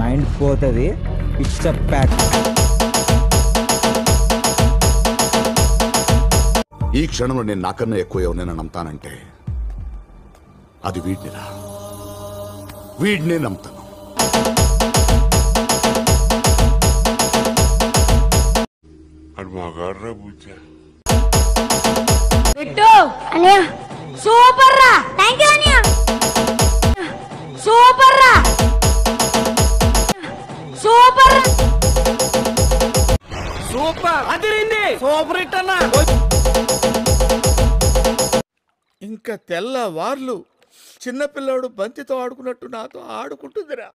mind పోతుంది పిచ్చ pack ఈ క్షణంలో నేను నాకన్నా ఎక్కువ ఎవరినైనా నమ్ముతానంటే అది వీడినిరా వీడినే నమ్ముతాను అది మగాడ్రా బుజ్జా బిట్టు అనియా సూపర్ రా థ్యాంక్ యూ అనియా సూపర్ రా సూపర్ రా సూపర్ అదిరింది సూపర్ హిట్ అన్న ఇంకా తెల్లవార్లు చిన్నపిల్లాడు బంతితో ఆడుకున్నట్టు నాతో ఆడుకుంటుందిరా